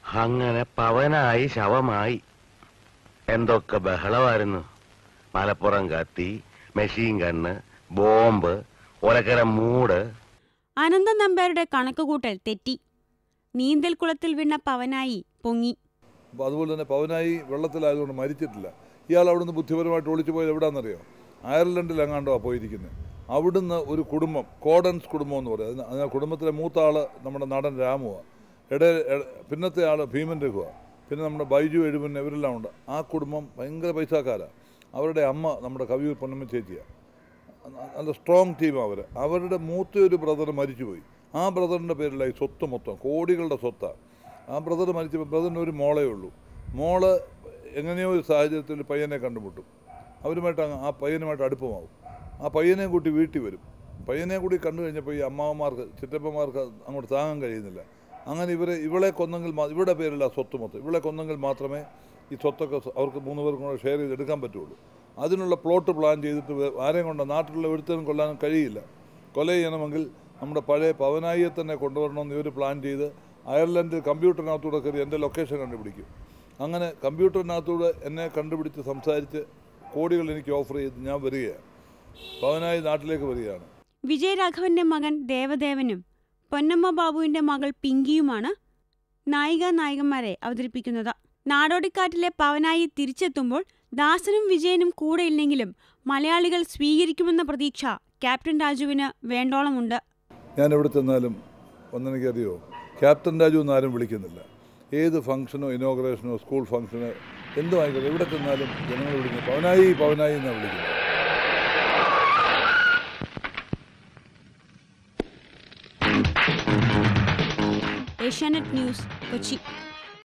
അങ്ങനെ പവനായി ശവമായി എന്തൊക്കെ ബഹളമായിരുന്നു മലപ്പുറം കത്തി മെഷീൻ കണ്ണ് ബോംബ് ഒലക്കര മൂട് അനന്തൻ നമ്പ്യാരുടെ കണക്കുകൂട്ടൽ തെറ്റി നീന്തൽക്കുളത്തിൽ വീണ പവനായി പൊങ്ങി അപ്പോൾ അതുപോലെ തന്നെ പവനായി വെള്ളത്തിലായതുകൊണ്ട് മരിച്ചിട്ടില്ല ഇയാൾ അവിടുന്ന് ബുദ്ധിപരമായിട്ട് ഒളിച്ചു പോയത് എവിടാണെന്നറിയോ അയർലൻഡിൽ എങ്ങാണ്ടോ പോയിരിക്കുന്നത് അവിടുന്ന് ഒരു കുടുംബം കോഡൻസ് കുടുംബം എന്ന് പറയും അതിന് അതിന് കുടുംബത്തിലെ മൂത്ത ആൾ നമ്മുടെ നടൻ രാമുവാണ് ഇടയിൽ ഇട- പിന്നത്തെ ആൾ ഭീമൻ രഘുവാണ് പിന്നെ നമ്മുടെ ബൈജു എഴുപൻ ഇവരെല്ലാം ഉണ്ട് ആ കുടുംബം ഭയങ്കര പൈസക്കാരാണ് അവരുടെ അമ്മ നമ്മുടെ കവിയൂർ പൊന്നമ്മ ചേച്ചിയാണ് നല്ല സ്ട്രോങ് ടീം അവർ അവരുടെ മൂത്ത ഒരു ബ്രദർ മരിച്ചുപോയി ആ ബ്രദറിൻ്റെ പേരിലായി സ്വത്ത് മൊത്തം കോടികളുടെ സ്വത്താണ് ആ ബ്രദർ മരിച്ചപ്പോൾ ബ്രദറിന് ഒരു മോളേ ഉള്ളൂ മോള് എങ്ങനെയോ ഒരു സാഹചര്യത്തിൽ പയ്യനെ കണ്ടുമുട്ടും അവരുമായിട്ട് അങ്ങ് ആ പയ്യനുമായിട്ട് അടുപ്പമാവും ആ പയ്യനെയും കൂട്ടി വീട്ടിൽ വരും പയ്യനെ കൂടി കണ്ടു കഴിഞ്ഞപ്പോൾ ഈ അമ്മാവന്മാർക്ക് ചിറ്റപ്പന്മാർക്ക് അങ്ങോട്ട് താങ്ങാൻ കഴിയുന്നില്ല അങ്ങനെ ഇവരെ ഇവളെ കൊന്നെങ്കിൽ മാ- ഇവരുടെ പേരില്ല സ്വത്ത് മൊത്തം ഇവളെ കൊന്നെങ്കിൽ മാത്രമേ ഈ സ്വത്തൊക്കെ സ്വ- അവർക്ക് മൂന്ന് പേർക്കും കൂടെ ഷെയർ ചെയ്ത് എടുക്കാൻ പറ്റുള്ളൂ അതിനുള്ള പ്ലോട്ട് പ്ലാൻ ചെയ്തിട്ട് വേ- ആരെയും കൊണ്ട് നാട്ടിലുള്ള ഒരുത്തരും കൊല്ലാനും കഴിയില്ല കൊല ചെയ്യണമെങ്കിൽ നമ്മുടെ പഴയ പവനായിയെ തന്നെ കൊണ്ടുവരണമെന്ന് ഇവർ പ്ലാൻ ചെയ്ത് അയർലൻഡ് കമ്പ്യൂട്ടറിനകത്തൂടെ കയറി എൻ്റെ ലൊക്കേഷൻ കണ്ടുപിടിക്കും അങ്ങനെ കമ്പ്യൂട്ടറിനകത്തൂടെ എന്നെ കണ്ടുപിടിച്ച് സംസാരിച്ച് കോടികൾ എനിക്ക് ഓഫർ ചെയ്ത് ഞാൻ വരികയാണ് പവനായി നാട്ടിലേക്ക് വരികയാണ് വിജയരാഘവന്റെ മകൻ ദേവദേവനും പൊന്നമ്മ ബാബുവിന്റെ മകൾ പിങ്കിയുമാണ് നായിക നായകന്മാരെ അവതരിപ്പിക്കുന്നത് നാടോടിക്കാറ്റിലെ പവനായി തിരിച്ചെത്തുമ്പോൾ ദാസനും വിജയനും കൂടെയില്ലെങ്കിലും മലയാളികൾ സ്വീകരിക്കുമെന്ന പ്രതീക്ഷ ക്യാപ്റ്റൻ രാജുവിന് വേണ്ടോളമുണ്ട് ഞാൻ എവിടെ ചെന്നാലും ഒന്നെനിക്കറിയോ ക്യാപ്റ്റൻ രാജു എന്നാരും വിളിക്കുന്നില്ല ഏത് ഫംഗ്ഷനോ ഇനോഗ്രേഷനോ സ്കൂൾ ഫംഗ്ഷനോ എന്തും ആയിക്കോട്ടെ എവിടെ ചെന്നാലും ജനങ്ങൾ വിളിക്കുന്നത് പവനായി പവനായി എന്നാണ് വിളിക്കുന്നത് ഏഷ്യാനെറ്റ് ന്യൂസ് കൊച്ചി